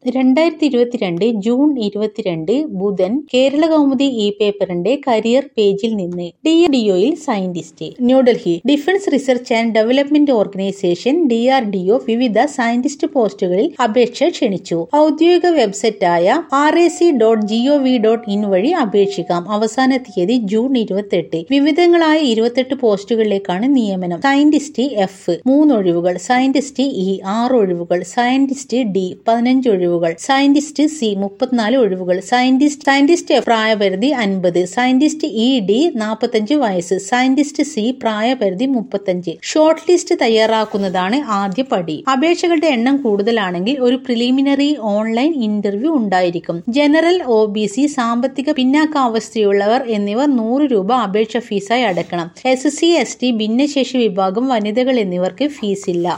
രണ്ടായിരത്തി ഇരുപത്തിരണ്ട് ജൂൺ ഇരുപത്തിരണ്ട് ബുധൻ കേരള കൗമുദി ഇ പേപ്പറിന്റെ കരിയർ പേജിൽ നിന്ന് ഡി ആർ ഡി ഒയിൽ scientist New Delhi defence research and development organisation D R D O വിവിധ സയന്റിസ്റ്റ് പോസ്റ്റുകളിൽ അപേക്ഷ ക്ഷണിച്ചു ഔദ്യോഗിക വെബ്സൈറ്റായ R A C dot GOV dot in വഴി അപേക്ഷിക്കാം അവസാന തീയതി ജൂൺ ഇരുപത്തെട്ട് വിവിധങ്ങളായ ഇരുപത്തെട്ട് പോസ്റ്റുകളിലേക്കാണ് നിയമനം സയന്റിസ്റ്റ് എഫ് മൂന്ന് ഒഴിവുകൾ സയന്റിസ്റ്റ് ഇ ആറ് ഒഴിവുകൾ സയന്റിസ്റ്റ് ഡി പതിനഞ്ച് ഒഴിവുകൾ സയന്റിസ്റ്റ് സി മുപ്പത്തിനാല് ഒഴിവുകൾ സയന്റിസ്റ്റ് സയന്റിസ്റ്റ് എഫ് പ്രായപരിധി അൻപത് സയന്റിസ്റ്റ് ഇ ഡി നാൽപ്പത്തഞ്ച് വയസ്സ് സയന്റിസ്റ്റ് സി പ്രായപരിധി മുപ്പത്തഞ്ച് ഷോർട്ട് ലിസ്റ്റ് തയ്യാറാക്കുന്നതാണ് ആദ്യ പടി അപേക്ഷകളുടെ എണ്ണം കൂടുതലാണെങ്കിൽ ഒരു പ്രിലിമിനറി ഓൺലൈൻ ഇന്റർവ്യൂ ഉണ്ടായിരിക്കും ജനറൽ ഒ ബി സി സാമ്പത്തിക പിന്നാക്കാവസ്ഥയുള്ളവർ എന്നിവർ നൂറ് രൂപ അപേക്ഷ ഫീസായി അടക്കണം എസ് സി എസ് ടി ഭിന്നശേഷി വിഭാഗം വനിതകൾ എന്നിവർക്ക് ഫീസില്ല